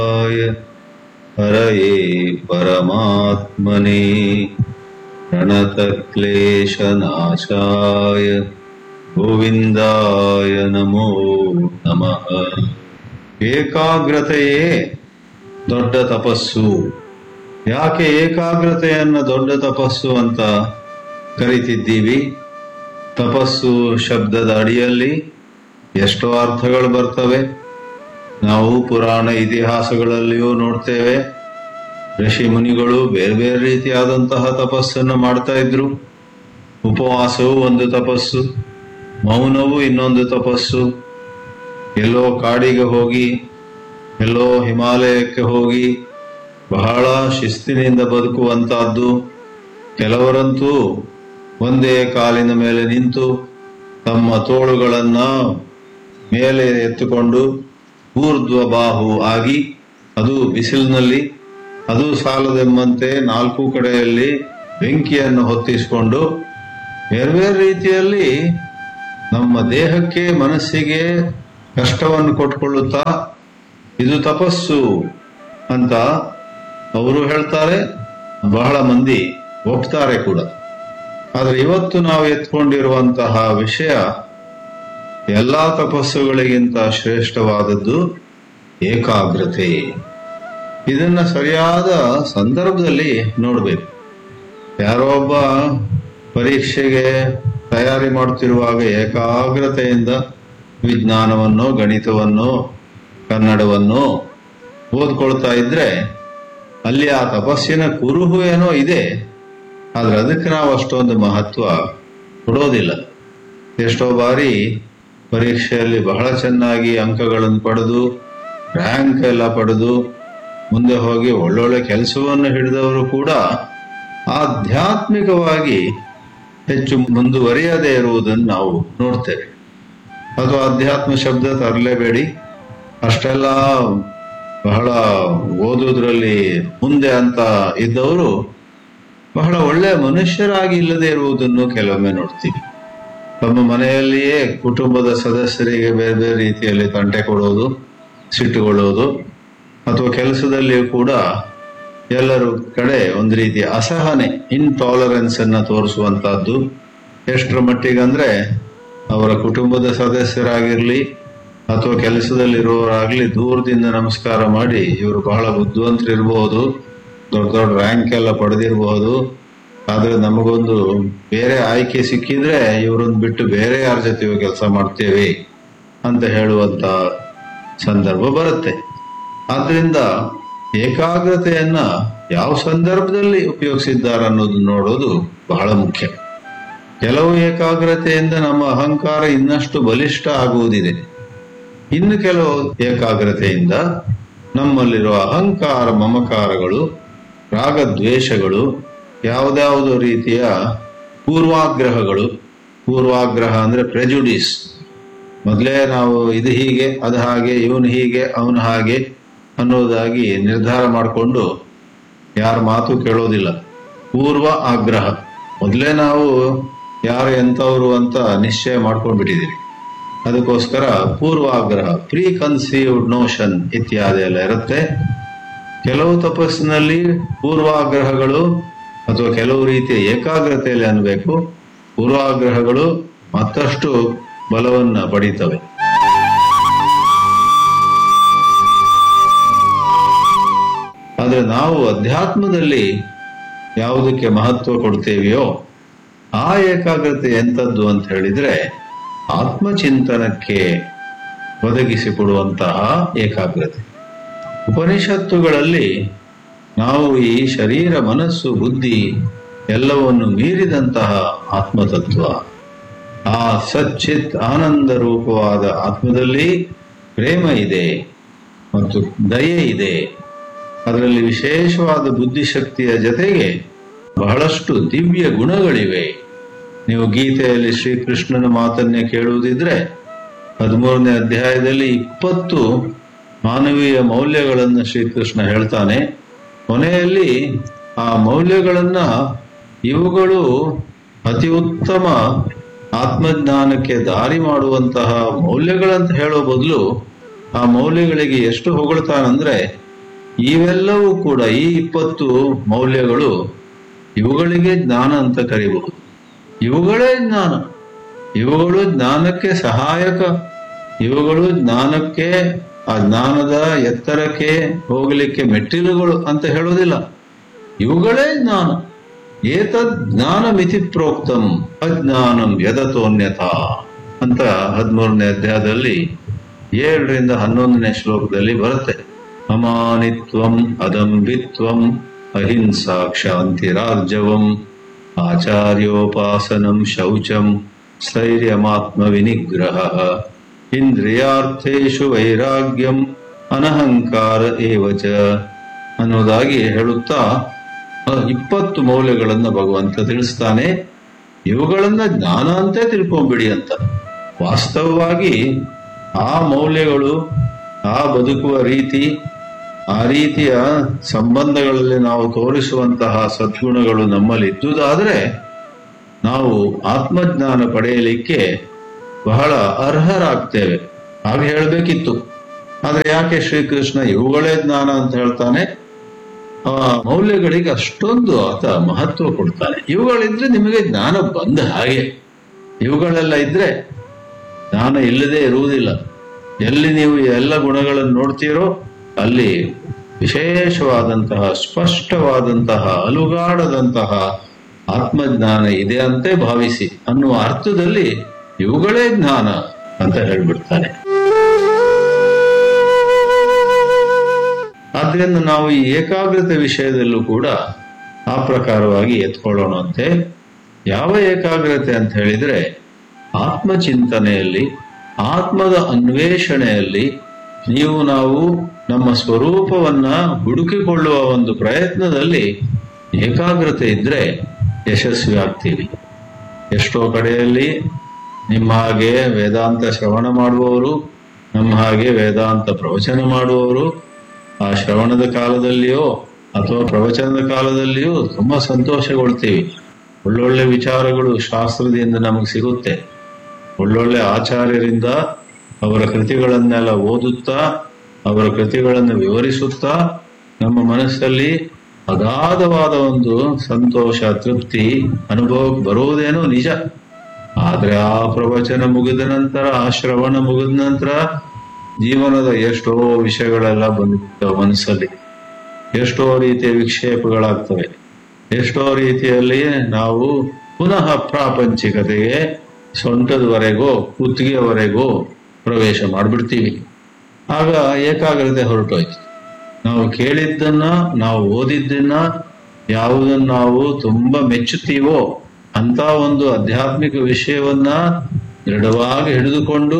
हरये परमात्मने प्रणतक्लेशनाशाय ಗೋವಿಂದಾಯ ನಮೋ ನಮಃ ಏಕಾಗ್ರತೆಯೇ ದೊಡ್ಡ ತಪಸ್ಸು ಯಾಕೆ ಏಕಾಗ್ರತೆಯನ್ನ ದೊಡ್ಡ ತಪಸ್ಸು ಅಂತ ಕರಿತಿದ್ದೀವಿ ತಪಸ್ಸು ಶಬ್ದದ ಅಡಿಯಲ್ಲಿ ಎಷ್ಟೋ ಅರ್ಥಗಳು ಬರ್ತವೆ ನಾವು ಪುರಾಣ ಇತಿಹಾಸಗಳಲ್ಲಿಯೂ ನೋಡ್ತೇವೆ ಋಷಿ ಮುನಿಗಳು ಬೇರೆ ಬೇರೆ ರೀತಿಯಾದಂತಹ ತಪಸ್ಸನ್ನು ಮಾಡ್ತಾ ಇದ್ರು ಉಪವಾಸವು ಒಂದು ತಪಸ್ಸು ಮೌನವು ಇನ್ನೊಂದು ತಪಸ್ಸು ಎಲ್ಲೋ ಕಾಡಿಗೆ ಹೋಗಿ ಎಲ್ಲೋ ಹಿಮಾಲಯಕ್ಕೆ ಹೋಗಿ ಬಹಳ ಶಿಸ್ತಿನಿಂದ ಬದುಕುವಂತಹದ್ದು ಕೆಲವರಂತೂ ಒಂದೇ ಕಾಲಿನ ಮೇಲೆ ನಿಂತು ತಮ್ಮ ತೋಳುಗಳನ್ನ ಮೇಲೆ ಎತ್ತುಕೊಂಡು ಊರ್ಧ್ವ ಬಾಹು ಆಗಿ ಅದು ಬಿಸಿಲಿನಲ್ಲಿ ಅದು ಸಾಲದೆಂಬಂತೆ ನಾಲ್ಕು ಕಡೆಯಲ್ಲಿ ಬೆಂಕಿಯನ್ನು ಹೊತ್ತಿಸಿಕೊಂಡು ಬೇರೆ ಬೇರೆ ರೀತಿಯಲ್ಲಿ ನಮ್ಮ ದೇಹಕ್ಕೆ ಮನಸ್ಸಿಗೆ ಕಷ್ಟವನ್ನು ಕೊಟ್ಕೊಳ್ಳುತ್ತಾ ಇದು ತಪಸ್ಸು ಅಂತ ಅವರು ಹೇಳ್ತಾರೆ ಬಹಳ ಮಂದಿ ಒಪ್ತಾರೆ ಕೂಡ ಆದ್ರೆ ಇವತ್ತು ನಾವು ಎತ್ಕೊಂಡಿರುವಂತಹ ವಿಷಯ ಎಲ್ಲಾ ತಪಸ್ಸುಗಳಿಗಿಂತ ಶ್ರೇಷ್ಠವಾದದ್ದು ಏಕಾಗ್ರತೆ ಇದನ್ನ ಸರಿಯಾದ ಸಂದರ್ಭದಲ್ಲಿ ನೋಡ್ಬೇಕು ಯಾರೋ ಒಬ್ಬ ಪರೀಕ್ಷೆಗೆ ತಯಾರಿ ಮಾಡುತ್ತಿರುವಾಗ ಏಕಾಗ್ರತೆಯಿಂದ ವಿಜ್ಞಾನವನ್ನು ಗಣಿತವನ್ನು ಕನ್ನಡವನ್ನು ಓದ್ಕೊಳ್ತಾ ಇದ್ರೆ ಅಲ್ಲಿ ಆ ತಪಸ್ಸಿನ ಕುರುಹು ಏನೋ ಇದೆ ಆದ್ರೆ ಅದಕ್ಕೆ ನಾವು ಅಷ್ಟೊಂದು ಮಹತ್ವ ಕೊಡೋದಿಲ್ಲ ಎಷ್ಟೋ ಬಾರಿ ಪರೀಕ್ಷೆಯಲ್ಲಿ ಬಹಳ ಚೆನ್ನಾಗಿ ಅಂಕಗಳನ್ನು ಪಡೆದು ರ್ಯಾಂಕ್ ಎಲ್ಲ ಪಡೆದು ಮುಂದೆ ಹೋಗಿ ಒಳ್ಳೊಳ್ಳೆ ಕೆಲಸವನ್ನು ಹಿಡಿದವರು ಕೂಡ ಆಧ್ಯಾತ್ಮಿಕವಾಗಿ ಹೆಚ್ಚು ಮುಂದುವರಿಯದೇ ಇರುವುದನ್ನು ನಾವು ನೋಡ್ತೇವೆ ಅದು ಅಧ್ಯಾತ್ಮ ಶಬ್ದ ತರಲೇಬೇಡಿ ಅಷ್ಟೆಲ್ಲ ಬಹಳ ಓದುವುದರಲ್ಲಿ ಮುಂದೆ ಅಂತ ಇದ್ದವರು ಬಹಳ ಒಳ್ಳೆಯ ಮನುಷ್ಯರಾಗಿ ಇಲ್ಲದೆ ಇರುವುದನ್ನು ಕೆಲವೊಮ್ಮೆ ನೋಡ್ತೀವಿ ತಮ್ಮ ಮನೆಯಲ್ಲಿಯೇ ಕುಟುಂಬದ ಸದಸ್ಯರಿಗೆ ಬೇರೆ ಬೇರೆ ರೀತಿಯಲ್ಲಿ ತಂಟೆ ಕೊಡೋದು ಸಿಟ್ಟುಕೊಳ್ಳೋದು ಅಥವಾ ಕೆಲಸದಲ್ಲಿಯೂ ಕೂಡ ಎಲ್ಲರ ಕಡೆ ಒಂದು ರೀತಿಯ ಅಸಹನೆ ಇನ್ಟಾಲರೆನ್ಸ್ ಅನ್ನ ತೋರಿಸುವಂತಹದ್ದು ಎಷ್ಟರ ಮಟ್ಟಿಗಂದ್ರೆ ಅವರ ಕುಟುಂಬದ ಸದಸ್ಯರಾಗಿರ್ಲಿ ಅಥವಾ ಕೆಲಸದಲ್ಲಿರುವವರಾಗ್ಲಿ ದೂರದಿಂದ ನಮಸ್ಕಾರ ಮಾಡಿ ಇವರು ಬಹಳ ಬುದ್ಧಿವಂತರಿರಬಹುದು ದೊಡ್ಡ ದೊಡ್ಡ ರ್ಯಾಂಕ್ ಎಲ್ಲ ಪಡೆದಿರಬಹುದು ಆದ್ರೆ ನಮಗೊಂದು ಬೇರೆ ಆಯ್ಕೆ ಸಿಕ್ಕಿದ್ರೆ ಇವರೊಂದು ಬಿಟ್ಟು ಬೇರೆ ಯಾರ ಜೊತೆಯೋ ಕೆಲಸ ಮಾಡ್ತೇವೆ ಅಂತ ಹೇಳುವಂತ ಸಂದರ್ಭ ಬರುತ್ತೆ ಆದ್ರಿಂದ ಏಕಾಗ್ರತೆಯನ್ನ ಯಾವ ಸಂದರ್ಭದಲ್ಲಿ ಉಪಯೋಗಿಸಿದ್ದಾರೆ ಅನ್ನೋದು ನೋಡೋದು ಬಹಳ ಮುಖ್ಯ ಕೆಲವು ಏಕಾಗ್ರತೆಯಿಂದ ನಮ್ಮ ಅಹಂಕಾರ ಇನ್ನಷ್ಟು ಬಲಿಷ್ಠ ಆಗುವುದಿದೆ ಇನ್ನು ಕೆಲವು ಏಕಾಗ್ರತೆಯಿಂದ ನಮ್ಮಲ್ಲಿರುವ ಅಹಂಕಾರ ಮಮಕಾರಗಳು ರಾಗದ್ವೇಷಗಳು ಯಾವುದ್ಯಾವುದೋ ರೀತಿಯ ಪೂರ್ವಾಗ್ರಹಗಳು ಪೂರ್ವಾಗ್ರಹ ಅಂದ್ರೆ ಪ್ರೆಜುಡಿಸ್ ಮೊದಲೇ ನಾವು ಇದು ಹೀಗೆ ಅದು ಹಾಗೆ ಇವನು ಹೀಗೆ ಅವನು ಹಾಗೆ ಅನ್ನೋದಾಗಿ ನಿರ್ಧಾರ ಮಾಡಿಕೊಂಡು ಯಾರ ಮಾತು ಕೇಳೋದಿಲ್ಲ ಪೂರ್ವ ಆಗ್ರಹ ಮೊದಲೇ ನಾವು ಯಾರು ಎಂಥವ್ರು ಅಂತ ನಿಶ್ಚಯ ಮಾಡ್ಕೊಂಡ್ಬಿಟ್ಟಿದ್ದೀವಿ ಅದಕ್ಕೋಸ್ಕರ ಪೂರ್ವಾಗ್ರಹ ಪ್ರೀ ಕನ್ಸೀವ್ಡ್ ನೋಷನ್ ಇತ್ಯಾದಿ ಎಲ್ಲ ಇರುತ್ತೆ ಕೆಲವು ತಪಸ್ಸಿನಲ್ಲಿ ಪೂರ್ವಾಗ್ರಹಗಳು ಅಥವಾ ಕೆಲವು ರೀತಿಯ ಏಕಾಗ್ರತೆಯಲ್ಲಿ ಅನ್ಬೇಕು ಪೂರ್ವಾಗ್ರಹಗಳು ಮತ್ತಷ್ಟು ಬಲವನ್ನ ಪಡೀತವೆ ಆದ್ರೆ ನಾವು ಅಧ್ಯಾತ್ಮದಲ್ಲಿ ಯಾವುದಕ್ಕೆ ಮಹತ್ವ ಕೊಡ್ತೇವೆಯೋ ಆ ಏಕಾಗ್ರತೆ ಎಂಥದ್ದು ಅಂತ ಹೇಳಿದ್ರೆ ಆತ್ಮಚಿಂತನಕ್ಕೆ ಒದಗಿಸಿಕೊಡುವಂತಹ ಏಕಾಗ್ರತೆ ಉಪನಿಷತ್ತುಗಳಲ್ಲಿ ನಾವು ಈ ಶರೀರ ಮನಸ್ಸು ಬುದ್ಧಿ ಎಲ್ಲವನ್ನು ಮೀರಿದಂತಹ ಆತ್ಮತತ್ವ ಆ ಸಚ್ಚಿತ್ ಆನಂದ ರೂಪವಾದ ಆತ್ಮದಲ್ಲಿ ಪ್ರೇಮ ಇದೆ ಮತ್ತು ದಯೆ ಇದೆ ಅದರಲ್ಲಿ ವಿಶೇಷವಾದ ಬುದ್ಧಿಶಕ್ತಿಯ ಜೊತೆಗೆ ಬಹಳಷ್ಟು ದಿವ್ಯ ಗುಣಗಳಿವೆ ನೀವು ಗೀತೆಯಲ್ಲಿ ಶ್ರೀಕೃಷ್ಣನ ಮಾತನ್ನೇ ಕೇಳುವುದಿದ್ರೆ ಹದಿಮೂರನೇ ಅಧ್ಯಾಯದಲ್ಲಿ ಇಪ್ಪತ್ತು ಮಾನವೀಯ ಮೌಲ್ಯಗಳನ್ನು ಶ್ರೀಕೃಷ್ಣ ಹೇಳ್ತಾನೆ ಕೊನೆಯಲ್ಲಿ ಆ ಮೌಲ್ಯಗಳನ್ನ ಇವುಗಳು ಅತಿ ಉತ್ತಮ ಆತ್ಮಜ್ಞಾನಕ್ಕೆ ದಾರಿ ಮಾಡುವಂತಹ ಮೌಲ್ಯಗಳಂತ ಹೇಳೋ ಬದಲು ಆ ಮೌಲ್ಯಗಳಿಗೆ ಎಷ್ಟು ಹೊಗಳ್ತಾನಂದ್ರೆ ಇವೆಲ್ಲವೂ ಕೂಡ ಈ ಇಪ್ಪತ್ತು ಮೌಲ್ಯಗಳು ಇವುಗಳಿಗೆ ಜ್ಞಾನ ಅಂತ ಕರಿಬಹುದು ಇವುಗಳೇ ಜ್ಞಾನ ಇವುಗಳು ಜ್ಞಾನಕ್ಕೆ ಸಹಾಯಕ ಇವುಗಳು ಜ್ಞಾನಕ್ಕೆ ಆ ಜ್ಞಾನದ ಎತ್ತರಕ್ಕೆ ಹೋಗಲಿಕ್ಕೆ ಮೆಟ್ಟಿಲುಗಳು ಅಂತ ಹೇಳೋದಿಲ್ಲ ಇವುಗಳೇ ಜ್ಞಾನ ಏತದ್ ಜ್ಞಾನ ಮಿತಿ ಪ್ರೋಕ್ತಂ ಅಜ್ಞಾನಂ ಯದತೋನ್ಯತಾ ಅಂತ ಹದಿಮೂರನೇ ಅಧ್ಯಾಯದಲ್ಲಿ ಏಳರಿಂದ ಹನ್ನೊಂದನೇ ಶ್ಲೋಕದಲ್ಲಿ ಬರುತ್ತೆ ಅಮಾನಿತ್ವಂ ಅದಂಬಿತ್ವಂ ಅಹಿಂಸಾ ಕ್ಷಾಂತಿರಾರ್ಜವಂ ಆಚಾರ್ಯೋಪಾಸನಂ ಶೌಚಂ ಸ್ಥೈರ್ಯಮಾತ್ಮ ವಿನಿಗ್ರಹ ಇಂದ್ರಿಯಾರ್ಥೇಶು ವೈರಾಗ್ಯಂ ಅನಹಂಕಾರ ಏವಚ ಅನ್ನೋದಾಗಿ ಹೇಳುತ್ತಾ ಆ ಇಪ್ಪತ್ತು ಮೌಲ್ಯಗಳನ್ನ ಭಗವಂತ ತಿಳಿಸ್ತಾನೆ ಇವುಗಳನ್ನ ಜ್ಞಾನ ಅಂತೇ ತಿಳ್ಕೊಂಬಿಡಿ ಅಂತ ವಾಸ್ತವವಾಗಿ ಆ ಮೌಲ್ಯಗಳು ಆ ಬದುಕುವ ರೀತಿ ಆ ರೀತಿಯ ಸಂಬಂಧಗಳಲ್ಲಿ ನಾವು ತೋರಿಸುವಂತಹ ಸದ್ಗುಣಗಳು ನಮ್ಮಲ್ಲಿ ಇದ್ದುದಾದ್ರೆ ನಾವು ಆತ್ಮಜ್ಞಾನ ಪಡೆಯಲಿಕ್ಕೆ ಬಹಳ ಅರ್ಹರಾಗ್ತೇವೆ ಹಾಗೆ ಹೇಳಬೇಕಿತ್ತು ಆದ್ರೆ ಯಾಕೆ ಶ್ರೀಕೃಷ್ಣ ಇವುಗಳೇ ಜ್ಞಾನ ಅಂತ ಹೇಳ್ತಾನೆ ಆ ಮೌಲ್ಯಗಳಿಗೆ ಅಷ್ಟೊಂದು ಆತ ಮಹತ್ವ ಕೊಡ್ತಾನೆ ಇವುಗಳಿದ್ರೆ ನಿಮಗೆ ಜ್ಞಾನ ಬಂದ ಹಾಗೆ ಇವುಗಳೆಲ್ಲ ಇದ್ರೆ ಜ್ಞಾನ ಇಲ್ಲದೆ ಇರುವುದಿಲ್ಲ ಎಲ್ಲಿ ನೀವು ಈ ಎಲ್ಲ ಗುಣಗಳನ್ನು ನೋಡ್ತೀರೋ ಅಲ್ಲಿ ವಿಶೇಷವಾದಂತಹ ಸ್ಪಷ್ಟವಾದಂತಹ ಅಲುಗಾಡದಂತಹ ಆತ್ಮಜ್ಞಾನ ಇದೆ ಅಂತೆ ಭಾವಿಸಿ ಅನ್ನುವ ಅರ್ಥದಲ್ಲಿ ಇವುಗಳೇ ಜ್ಞಾನ ಅಂತ ಹೇಳ್ಬಿಡ್ತಾನೆ ಆದ್ರಿಂದ ನಾವು ಈ ಏಕಾಗ್ರತೆ ವಿಷಯದಲ್ಲೂ ಕೂಡ ಆ ಪ್ರಕಾರವಾಗಿ ಎತ್ಕೊಳ್ಳೋಣಂತೆ ಯಾವ ಏಕಾಗ್ರತೆ ಅಂತ ಹೇಳಿದ್ರೆ ಆತ್ಮಚಿಂತನೆಯಲ್ಲಿ ಆತ್ಮದ ಅನ್ವೇಷಣೆಯಲ್ಲಿ ನೀವು ನಾವು ನಮ್ಮ ಸ್ವರೂಪವನ್ನ ಹುಡುಕಿಕೊಳ್ಳುವ ಒಂದು ಪ್ರಯತ್ನದಲ್ಲಿ ಏಕಾಗ್ರತೆ ಇದ್ರೆ ಯಶಸ್ವಿ ಆಗ್ತೀವಿ ಎಷ್ಟೋ ಕಡೆಯಲ್ಲಿ ನಿಮ್ಮ ಹಾಗೆ ವೇದಾಂತ ಶ್ರವಣ ಮಾಡುವವರು ನಮ್ಮ ಹಾಗೆ ವೇದಾಂತ ಪ್ರವಚನ ಮಾಡುವವರು ಆ ಶ್ರವಣದ ಕಾಲದಲ್ಲಿಯೋ ಅಥವಾ ಪ್ರವಚನದ ಕಾಲದಲ್ಲಿಯೂ ತುಂಬಾ ಸಂತೋಷಗೊಳ್ತೀವಿ ಒಳ್ಳೊಳ್ಳೆ ವಿಚಾರಗಳು ಶಾಸ್ತ್ರದಿಂದ ನಮಗೆ ಸಿಗುತ್ತೆ ಒಳ್ಳೊಳ್ಳೆ ಆಚಾರ್ಯರಿಂದ ಅವರ ಕೃತಿಗಳನ್ನೆಲ್ಲ ಓದುತ್ತಾ ಅವರ ಕೃತಿಗಳನ್ನು ವಿವರಿಸುತ್ತಾ ನಮ್ಮ ಮನಸ್ಸಲ್ಲಿ ಅಗಾಧವಾದ ಒಂದು ಸಂತೋಷ ತೃಪ್ತಿ ಅನುಭವಕ್ಕೆ ಬರುವುದೇನೋ ನಿಜ ಆದ್ರೆ ಆ ಪ್ರವಚನ ಮುಗಿದ ನಂತರ ಆ ಶ್ರವಣ ಮುಗಿದ ನಂತರ ಜೀವನದ ಎಷ್ಟೋ ವಿಷಯಗಳೆಲ್ಲ ಬಂದಿರ್ತವೆ ಮನಸ್ಸಲ್ಲಿ ಎಷ್ಟೋ ರೀತಿಯ ವಿಕ್ಷೇಪಗಳಾಗ್ತವೆ ಎಷ್ಟೋ ರೀತಿಯಲ್ಲಿ ನಾವು ಪುನಃ ಪ್ರಾಪಂಚಿಕತೆಗೆ ಸೊಂಟದವರೆಗೂ ಕುತ್ತಿಗೆವರೆಗೂ ಪ್ರವೇಶ ಮಾಡಿಬಿಡ್ತೀವಿ ಆಗ ಏಕಾಗ್ರತೆ ಹೊರಟೋಯ್ತು ನಾವು ಕೇಳಿದ್ದನ್ನ ನಾವು ಓದಿದ್ದನ್ನ ಯಾವುದನ್ನ ನಾವು ತುಂಬಾ ಮೆಚ್ಚುತ್ತೀವೋ ಅಂತ ಒಂದು ಆಧ್ಯಾತ್ಮಿಕ ವಿಷಯವನ್ನ ದೃಢವಾಗಿ ಹಿಡಿದುಕೊಂಡು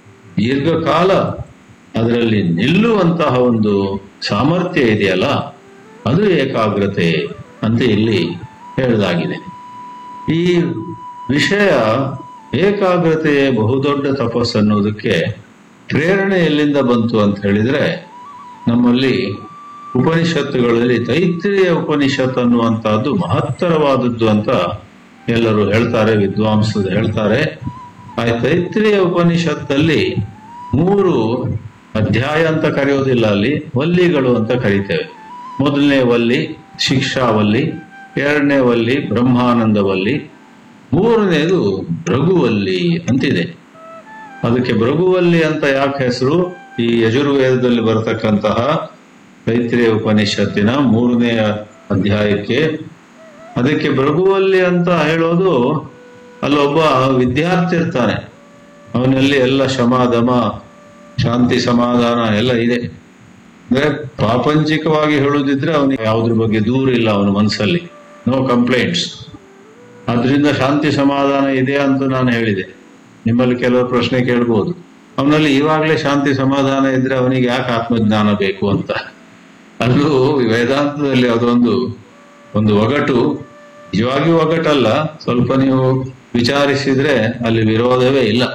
ದೀರ್ಘಕಾಲ ಅದರಲ್ಲಿ ನಿಲ್ಲುವಂತಹ ಒಂದು ಸಾಮರ್ಥ್ಯ ಇದೆಯಲ್ಲ ಅದು ಏಕಾಗ್ರತೆ ಅಂತ ಇಲ್ಲಿ ಹೇಳಲಾಗಿದೆ ಈ ವಿಷಯ ಏಕಾಗ್ರತೆಯೇ ಬಹುದೊಡ್ಡ ತಪಸ್ಸು ಅನ್ನೋದಕ್ಕೆ ಪ್ರೇರಣೆ ಎಲ್ಲಿಂದ ಬಂತು ಅಂತ ಹೇಳಿದ್ರೆ ನಮ್ಮಲ್ಲಿ ಉಪನಿಷತ್ತುಗಳಲ್ಲಿ ತೈತ್ರಿಯ ಉಪನಿಷತ್ ಅನ್ನುವಂತಹದ್ದು ಮಹತ್ತರವಾದದ್ದು ಅಂತ ಎಲ್ಲರೂ ಹೇಳ್ತಾರೆ ವಿದ್ವಾಂಸರು ಹೇಳ್ತಾರೆ ಆ ತೈತ್ರಿಯ ಉಪನಿಷತ್ತಲ್ಲಿ ಮೂರು ಅಧ್ಯಾಯ ಅಂತ ಕರೆಯೋದಿಲ್ಲ ಅಲ್ಲಿ ವಲ್ಲಿಗಳು ಅಂತ ಕರಿತೇವೆ ಮೊದಲನೇ ವಲ್ಲಿ ಶಿಕ್ಷಾವಲ್ಲಿ ಎರಡನೇ ವಲ್ಲಿ ಬ್ರಹ್ಮಾನಂದವಲ್ಲಿ ಮೂರನೇದು ಭೃಗುವಲ್ಲಿ ಅಂತಿದೆ ಅದಕ್ಕೆ ಭೃಗುವಲ್ಲಿ ಅಂತ ಯಾಕೆ ಹೆಸರು ಈ ಯಜುರ್ವೇದದಲ್ಲಿ ಬರತಕ್ಕಂತಹ ತೈತ್ರಿಯ ಉಪನಿಷತ್ತಿನ ಮೂರನೇ ಅಧ್ಯಾಯಕ್ಕೆ ಅದಕ್ಕೆ ಭೃಗುವಲ್ಲಿ ಅಂತ ಹೇಳೋದು ಅಲ್ಲೊಬ್ಬ ವಿದ್ಯಾರ್ಥಿ ಇರ್ತಾನೆ ಅವನಲ್ಲಿ ಎಲ್ಲ ಶಮ ದಮ ಶಾಂತಿ ಸಮಾಧಾನ ಎಲ್ಲ ಇದೆ ಅಂದ್ರೆ ಪ್ರಾಪಂಚಿಕವಾಗಿ ಹೇಳುದಿದ್ರೆ ಅವನಿಗೆ ಯಾವುದ್ರ ಬಗ್ಗೆ ದೂರ ಇಲ್ಲ ಅವನ ಮನಸ್ಸಲ್ಲಿ ನೋ ಕಂಪ್ಲೇಂಟ್ಸ್ ಆದ್ರಿಂದ ಶಾಂತಿ ಸಮಾಧಾನ ಇದೆ ಅಂತ ನಾನು ಹೇಳಿದೆ ನಿಮ್ಮಲ್ಲಿ ಕೆಲವು ಪ್ರಶ್ನೆ ಕೇಳ್ಬೋದು ಅವನಲ್ಲಿ ಇವಾಗಲೇ ಶಾಂತಿ ಸಮಾಧಾನ ಇದ್ರೆ ಅವನಿಗೆ ಯಾಕೆ ಆತ್ಮಜ್ಞಾನ ಬೇಕು ಅಂತ ಅಲ್ಲೂ ವೇದಾಂತದಲ್ಲಿ ಅದೊಂದು ಒಂದು ಒಗಟು ನಿಜವಾಗಿಯೂ ಒಗಟಲ್ಲ ಸ್ವಲ್ಪ ನೀವು ವಿಚಾರಿಸಿದ್ರೆ ಅಲ್ಲಿ ವಿರೋಧವೇ ಇಲ್ಲ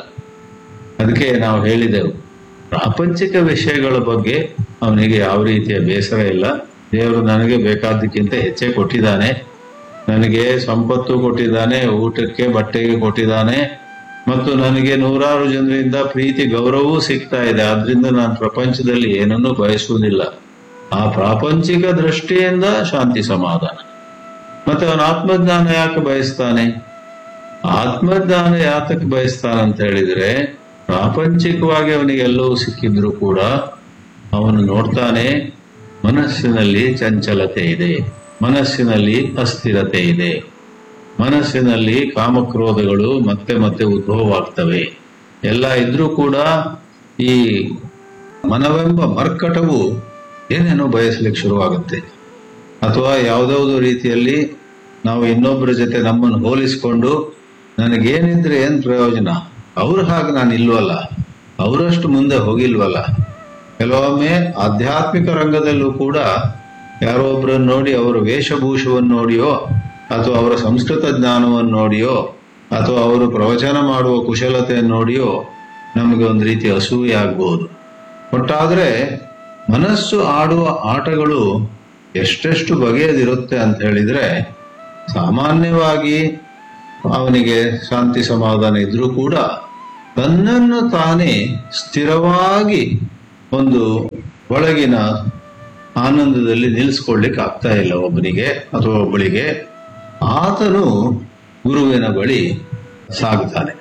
ಅದಕ್ಕೆ ನಾವು ಹೇಳಿದೆವು ಪ್ರಾಪಂಚಿಕ ವಿಷಯಗಳ ಬಗ್ಗೆ ಅವನಿಗೆ ಯಾವ ರೀತಿಯ ಬೇಸರ ಇಲ್ಲ ದೇವರು ನನಗೆ ಬೇಕಾದ್ದಕ್ಕಿಂತ ಹೆಚ್ಚೇ ಕೊಟ್ಟಿದ್ದಾನೆ ನನಗೆ ಸಂಪತ್ತು ಕೊಟ್ಟಿದ್ದಾನೆ ಊಟಕ್ಕೆ ಬಟ್ಟೆಗೆ ಕೊಟ್ಟಿದ್ದಾನೆ ಮತ್ತು ನನಗೆ ನೂರಾರು ಜನರಿಂದ ಪ್ರೀತಿ ಗೌರವವೂ ಸಿಗ್ತಾ ಇದೆ ಆದ್ರಿಂದ ನಾನು ಪ್ರಪಂಚದಲ್ಲಿ ಏನನ್ನೂ ಬಯಸುವುದಿಲ್ಲ ಆ ಪ್ರಾಪಂಚಿಕ ದೃಷ್ಟಿಯಿಂದ ಶಾಂತಿ ಸಮಾಧಾನ ಮತ್ತೆ ಅವನು ಆತ್ಮಜ್ಞಾನ ಯಾಕೆ ಬಯಸ್ತಾನೆ ಆತ್ಮಜ್ಞಾನ ಯಾತಕ್ಕೆ ಬಯಸ್ತಾನೆ ಅಂತ ಹೇಳಿದ್ರೆ ಪ್ರಾಪಂಚಿಕವಾಗಿ ಅವನಿಗೆ ಎಲ್ಲವೂ ಸಿಕ್ಕಿದ್ರು ಕೂಡ ಅವನು ನೋಡ್ತಾನೆ ಮನಸ್ಸಿನಲ್ಲಿ ಚಂಚಲತೆ ಇದೆ ಮನಸ್ಸಿನಲ್ಲಿ ಅಸ್ಥಿರತೆ ಇದೆ ಮನಸ್ಸಿನಲ್ಲಿ ಕಾಮಕ್ರೋಧಗಳು ಮತ್ತೆ ಮತ್ತೆ ಉದ್ಭವವಾಗ್ತವೆ ಎಲ್ಲ ಇದ್ರೂ ಕೂಡ ಈ ಮನವೆಂಬ ಮರ್ಕಟವು ಏನೇನೋ ಬಯಸ್ಲಿಕ್ಕೆ ಶುರುವಾಗುತ್ತೆ ಅಥವಾ ಯಾವುದಾವುದು ರೀತಿಯಲ್ಲಿ ನಾವು ಇನ್ನೊಬ್ಬರ ಜೊತೆ ನಮ್ಮನ್ನು ಹೋಲಿಸಿಕೊಂಡು ನನಗೇನಿದ್ರೆ ಏನ್ ಪ್ರಯೋಜನ ಅವ್ರ ಹಾಗೆ ನಾನು ಇಲ್ವಲ್ಲ ಅವರಷ್ಟು ಮುಂದೆ ಹೋಗಿಲ್ವಲ್ಲ ಕೆಲವೊಮ್ಮೆ ಆಧ್ಯಾತ್ಮಿಕ ರಂಗದಲ್ಲೂ ಕೂಡ ಯಾರೋ ಒಬ್ಬರನ್ನು ನೋಡಿ ಅವರ ವೇಷಭೂಷವನ್ನು ನೋಡಿಯೋ ಅಥವಾ ಅವರ ಸಂಸ್ಕೃತ ಜ್ಞಾನವನ್ನು ನೋಡಿಯೋ ಅಥವಾ ಅವರು ಪ್ರವಚನ ಮಾಡುವ ಕುಶಲತೆಯನ್ನು ನೋಡಿಯೋ ನಮಗೆ ಒಂದು ರೀತಿ ಅಸೂಯೆ ಆಗ್ಬಹುದು ಒಟ್ಟಾದ್ರೆ ಮನಸ್ಸು ಆಡುವ ಆಟಗಳು ಎಷ್ಟೆಷ್ಟು ಬಗೆಯದಿರುತ್ತೆ ಅಂತ ಹೇಳಿದ್ರೆ ಸಾಮಾನ್ಯವಾಗಿ ಅವನಿಗೆ ಶಾಂತಿ ಸಮಾಧಾನ ಇದ್ರೂ ಕೂಡ ತನ್ನನ್ನು ತಾನೇ ಸ್ಥಿರವಾಗಿ ಒಂದು ಒಳಗಿನ ಆನಂದದಲ್ಲಿ ನಿಲ್ಲಿಸ್ಕೊಳ್ಳಿಕ್ಕೆ ಆಗ್ತಾ ಇಲ್ಲ ಒಬ್ಬನಿಗೆ ಅಥವಾ ಒಬ್ಬಳಿಗೆ ಆತನು ಗುರುವಿನ ಬಳಿ ಸಾಗುತ್ತಾನೆ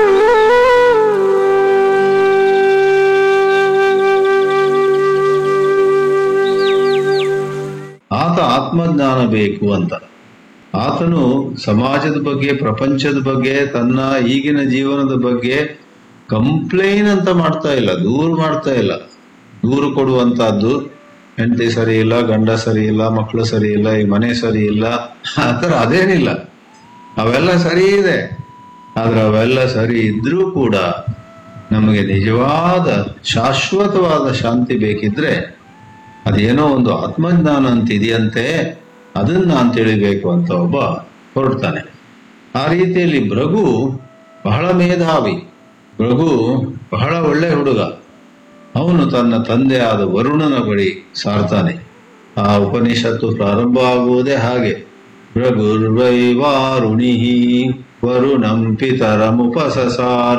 ಆತ ಆತ್ಮಜ್ಞಾನ ಬೇಕು ಅಂತ ಆತನು ಸಮಾಜದ ಬಗ್ಗೆ ಪ್ರಪಂಚದ ಬಗ್ಗೆ ತನ್ನ ಈಗಿನ ಜೀವನದ ಬಗ್ಗೆ ಕಂಪ್ಲೇನ್ ಅಂತ ಮಾಡ್ತಾ ಇಲ್ಲ ದೂರು ಮಾಡ್ತಾ ಇಲ್ಲ ದೂರು ಕೊಡುವಂತಹದ್ದು ಹೆಂಡತಿ ಸರಿ ಇಲ್ಲ ಗಂಡ ಸರಿ ಇಲ್ಲ ಮಕ್ಕಳು ಸರಿ ಇಲ್ಲ ಈ ಮನೆ ಸರಿ ಇಲ್ಲ ಆತರ ಅದೇನಿಲ್ಲ ಅವೆಲ್ಲ ಸರಿ ಇದೆ ಆದ್ರೆ ಅವೆಲ್ಲ ಸರಿ ಇದ್ರೂ ಕೂಡ ನಮಗೆ ನಿಜವಾದ ಶಾಶ್ವತವಾದ ಶಾಂತಿ ಬೇಕಿದ್ರೆ ಅದೇನೋ ಒಂದು ಆತ್ಮಜ್ಞಾನ ಅಂತ ಇದೆಯಂತೆ ಅದನ್ನ ನಾನು ತಿಳಿಬೇಕು ಅಂತ ಒಬ್ಬ ಹೊರಡ್ತಾನೆ ಆ ರೀತಿಯಲ್ಲಿ ಭೃಗು ಬಹಳ ಮೇಧಾವಿ ಭೃಗು ಬಹಳ ಒಳ್ಳೆ ಹುಡುಗ ಅವನು ತನ್ನ ತಂದೆ ಆದ ವರುಣನ ಬಳಿ ಸಾರ್ತಾನೆ ಆ ಉಪನಿಷತ್ತು ಪ್ರಾರಂಭ ಆಗುವುದೇ ಹಾಗೆ ಭೃಗುರ್ವೈ ವಾರುಣಿ ವರುಣಂ ಪಿತರಮುಪಸಸಾರ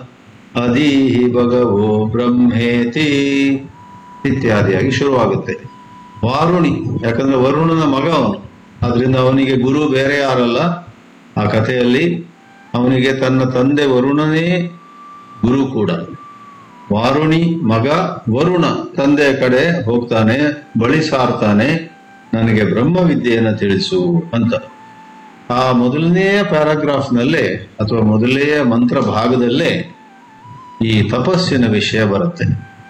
ಅದೀಹಿ ಭಗವೋ ಬ್ರಹ್ಮೇತಿ ಇತ್ಯಾದಿಯಾಗಿ ಶುರುವಾಗುತ್ತೆ ವಾರುಣಿ ಯಾಕಂದ್ರೆ ವರುಣನ ಮಗ ಅವನು ಆದ್ರಿಂದ ಅವನಿಗೆ ಗುರು ಬೇರೆ ಯಾರಲ್ಲ ಆ ಕಥೆಯಲ್ಲಿ ಅವನಿಗೆ ತನ್ನ ತಂದೆ ವರುಣನೇ ಗುರು ಕೂಡ ವಾರುಣಿ ಮಗ ವರುಣ ತಂದೆಯ ಕಡೆ ಹೋಗ್ತಾನೆ ಬಳಿ ಸಾರ್ತಾನೆ ನನಗೆ ಬ್ರಹ್ಮವಿದ್ಯೆಯನ್ನು ತಿಳಿಸು ಅಂತ ಆ ಮೊದಲನೆಯ ಪ್ಯಾರಾಗ್ರಾಫ್ನಲ್ಲೇ ಅಥವಾ ಮೊದಲನೆಯ ಮಂತ್ರ ಭಾಗದಲ್ಲೇ ಈ ತಪಸ್ಸಿನ ವಿಷಯ ಬರುತ್ತೆ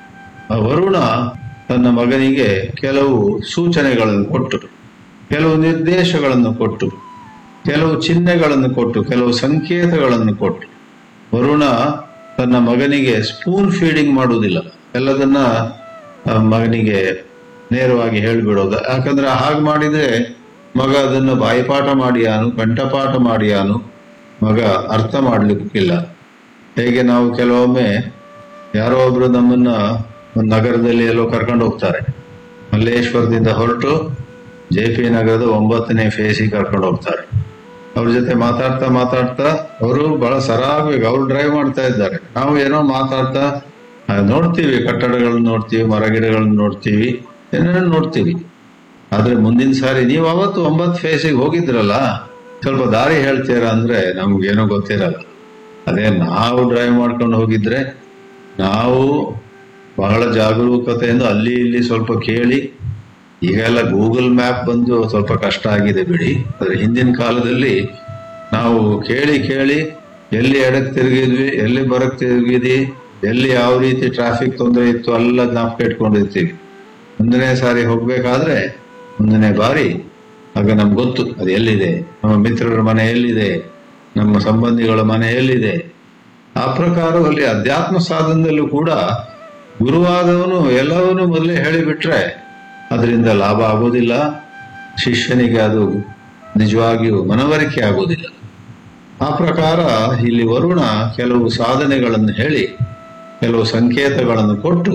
ಆ ವರುಣ ತನ್ನ ಮಗನಿಗೆ ಕೆಲವು ಸೂಚನೆಗಳನ್ನು ಕೊಟ್ಟು ಕೆಲವು ನಿರ್ದೇಶಗಳನ್ನು ಕೊಟ್ಟು ಕೆಲವು ಚಿಹ್ನೆಗಳನ್ನು ಕೊಟ್ಟು ಕೆಲವು ಸಂಕೇತಗಳನ್ನು ಕೊಟ್ಟು ವರುಣ ತನ್ನ ಮಗನಿಗೆ ಸ್ಪೂನ್ ಫೀಡಿಂಗ್ ಮಾಡುವುದಿಲ್ಲ ಎಲ್ಲದನ್ನ ಆ ಮಗನಿಗೆ ನೇರವಾಗಿ ಹೇಳಿಬಿಡೋದು ಯಾಕಂದ್ರೆ ಹಾಗೆ ಮಾಡಿದ್ರೆ ಮಗ ಅದನ್ನು ಬಾಯಿಪಾಠ ಮಾಡಿಯಾನು ಕಂಠಪಾಠ ಮಾಡಿಯಾನು ಮಗ ಅರ್ಥ ಮಾಡ್ಲಿಕ್ಕಿಲ್ಲ ಹೇಗೆ ನಾವು ಕೆಲವೊಮ್ಮೆ ಯಾರೋ ಒಬ್ರು ನಮ್ಮನ್ನ ಒಂದು ನಗರದಲ್ಲಿ ಎಲ್ಲೋ ಕರ್ಕೊಂಡು ಹೋಗ್ತಾರೆ ಮಲ್ಲೇಶ್ವರದಿಂದ ಹೊರಟು ಜೆ ಪಿ ನಗರದ ಒಂಬತ್ತನೇ ಫೇಸಿಗೆ ಕರ್ಕೊಂಡು ಹೋಗ್ತಾರೆ ಅವ್ರ ಜೊತೆ ಮಾತಾಡ್ತಾ ಮಾತಾಡ್ತಾ ಅವರು ಬಹಳ ಸರಾಗವಾಗಿ ಅವ್ರು ಡ್ರೈವ್ ಮಾಡ್ತಾ ಇದ್ದಾರೆ ನಾವು ಏನೋ ಮಾತಾಡ್ತಾ ಆ, ನೋಡ್ತೀವಿ ಕಟ್ಟಡಗಳನ್ನ ನೋಡ್ತೀವಿ ಮರಗಿಡಗಳನ್ನ ನೋಡ್ತೀವಿ ಏನೇನೋ ನೋಡ್ತೀವಿ ಆದ್ರೆ ಮುಂದಿನ ಸಾರಿ ನೀವು ಅವತ್ತು ಒಂಬತ್ತು ಫೇಸಿಗೆ ಹೋಗಿದ್ರಲ್ಲ ಸ್ವಲ್ಪ ದಾರಿ ಹೇಳ್ತೀರಾ ಅಂದ್ರೆ ನಮ್ಗೇನೋ ಗೊತ್ತಿರಲ್ಲ ಅದೇ ನಾವು ಡ್ರೈವ್ ಮಾಡ್ಕೊಂಡು ಹೋಗಿದ್ರೆ ನಾವು ಬಹಳ ಜಾಗರೂಕತೆಯಿಂದ ಅಲ್ಲಿ ಇಲ್ಲಿ ಸ್ವಲ್ಪ ಕೇಳಿ ಈಗೆಲ್ಲ ಗೂಗಲ್ ಮ್ಯಾಪ್ ಬಂದು ಸ್ವಲ್ಪ ಕಷ್ಟ ಆಗಿದೆ ಬಿಡಿ ಆದ್ರೆ ಹಿಂದಿನ ಕಾಲದಲ್ಲಿ ನಾವು ಕೇಳಿ ಕೇಳಿ ಎಲ್ಲಿ ಎಡಕ್ ತಿರುಗಿದ್ವಿ ಎಲ್ಲಿ ಬರಕ್ ತಿರುಗಿದ್ವಿ ಎಲ್ಲಿ ಯಾವ ರೀತಿ ಟ್ರಾಫಿಕ್ ತೊಂದರೆ ಇತ್ತು ಎಲ್ಲ ಜ್ಞಾಪಕ ಇಟ್ಕೊಂಡಿರ್ತೀವಿ ಮುಂದನೇ ಸಾರಿ ಹೋಗ್ಬೇಕಾದ್ರೆ ಮುಂದನೇ ಬಾರಿ ಆಗ ನಮ್ಗೆ ಗೊತ್ತು ಅದು ಎಲ್ಲಿದೆ ನಮ್ಮ ಮಿತ್ರರ ಮನೆ ಎಲ್ಲಿದೆ ನಮ್ಮ ಸಂಬಂಧಿಗಳ ಮನೆ ಎಲ್ಲಿದೆ ಆ ಪ್ರಕಾರದಲ್ಲಿ ಅಧ್ಯಾತ್ಮ ಸಾಧನದಲ್ಲೂ ಕೂಡ ಗುರುವಾದವನು ಎಲ್ಲವನ್ನೂ ಮೊದಲೇ ಹೇಳಿಬಿಟ್ರೆ ಅದರಿಂದ ಲಾಭ ಆಗೋದಿಲ್ಲ ಶಿಷ್ಯನಿಗೆ ಅದು ನಿಜವಾಗಿಯೂ ಮನವರಿಕೆ ಆಗೋದಿಲ್ಲ ಆ ಪ್ರಕಾರ ಇಲ್ಲಿ ವರುಣ ಕೆಲವು ಸಾಧನೆಗಳನ್ನು ಹೇಳಿ ಕೆಲವು ಸಂಕೇತಗಳನ್ನು ಕೊಟ್ಟು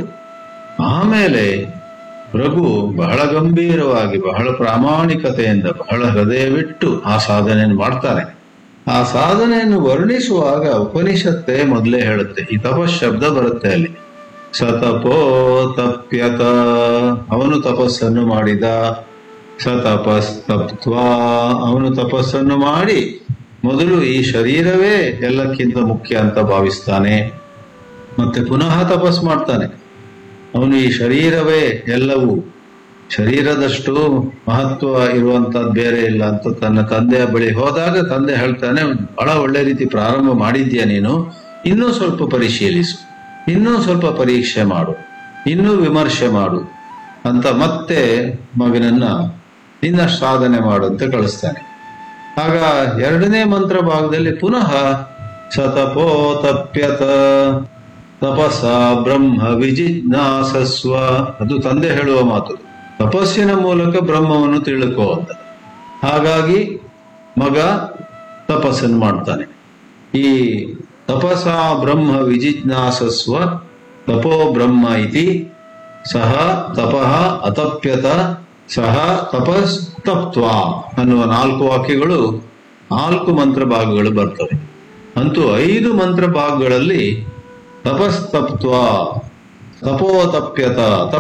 ಆಮೇಲೆ ರಘು ಬಹಳ ಗಂಭೀರವಾಗಿ ಬಹಳ ಪ್ರಾಮಾಣಿಕತೆಯಿಂದ ಬಹಳ ಹೃದಯವಿಟ್ಟು ಆ ಸಾಧನೆಯನ್ನು ಮಾಡ್ತಾನೆ ಆ ಸಾಧನೆಯನ್ನು ವರ್ಣಿಸುವಾಗ ಉಪನಿಷತ್ತೆ ಮೊದಲೇ ಹೇಳುತ್ತೆ ಈ ತಪಶಬ್ದ ಬರುತ್ತೆ ಅಲ್ಲಿ ಸತಪೋ ತಪ್ಯತ ಅವನು ತಪಸ್ಸನ್ನು ಮಾಡಿದ ಸತಪಸ್ತಪ್ತ್ವಾ ಅವನು ತಪಸ್ಸನ್ನು ಮಾಡಿ ಮೊದಲು ಈ ಶರೀರವೇ ಎಲ್ಲಕ್ಕಿಂತ ಮುಖ್ಯ ಅಂತ ಭಾವಿಸ್ತಾನೆ ಮತ್ತೆ ಪುನಃ ತಪಸ್ ಮಾಡ್ತಾನೆ ಅವನು ಈ ಶರೀರವೇ ಎಲ್ಲವೂ ಶರೀರದಷ್ಟು ಮಹತ್ವ ಇರುವಂತದ್ದು ಬೇರೆ ಇಲ್ಲ ಅಂತ ತನ್ನ ತಂದೆಯ ಬಳಿ ಹೋದಾಗ ತಂದೆ ಹೇಳ್ತಾನೆ ಬಹಳ ಒಳ್ಳೆ ರೀತಿ ಪ್ರಾರಂಭ ಮಾಡಿದ್ಯಾ ನೀನು ಇನ್ನೂ ಸ್ವಲ್ಪ ಪರಿಶೀಲಿಸು ಇನ್ನೂ ಸ್ವಲ್ಪ ಪರೀಕ್ಷೆ ಮಾಡು ಇನ್ನೂ ವಿಮರ್ಶೆ ಮಾಡು ಅಂತ ಮತ್ತೆ ಮಗನನ್ನ ಇನ್ನಷ್ಟು ಸಾಧನೆ ಮಾಡು ಅಂತ ಕಳಿಸ್ತಾನೆ ಆಗ ಎರಡನೇ ಮಂತ್ರ ಭಾಗದಲ್ಲಿ ಪುನಃ ಸತಪೋ ತಪ್ಯತ ತಪಸ ಬ್ರಹ್ಮ ವಿಜಿಜ್ಞಾಸಸ್ವ ಅದು ತಂದೆ ಹೇಳುವ ಮಾತು ತಪಸ್ಸಿನ ಮೂಲಕ ಬ್ರಹ್ಮವನ್ನು ತಿಳ್ಕೋ ಅಂತ ಹಾಗಾಗಿ ಮಗ ತಪಸ್ಸನ್ನು ಮಾಡ್ತಾನೆ ಈ ತಪಸ ಬ್ರಹ್ಮ ವಿಜಿಜ್ಞಾಸಸ್ವ ತಪೋ ಬ್ರಹ್ಮ ಇತಿ ಸಹ ತಪಃ ಅತಪ್ಯತ ಸಹ ತಪಸ್ ತಪ್ತ್ವ ಅನ್ನುವ ನಾಲ್ಕು ವಾಕ್ಯಗಳು ನಾಲ್ಕು ಮಂತ್ರ ಭಾಗಗಳು ಬರ್ತವೆ ಅಂತೂ ಐದು ಮಂತ್ರ ಭಾಗಗಳಲ್ಲಿ ತಪಸ್ತಪ್ತ್ವ ತಪೋತಪ್ಯತ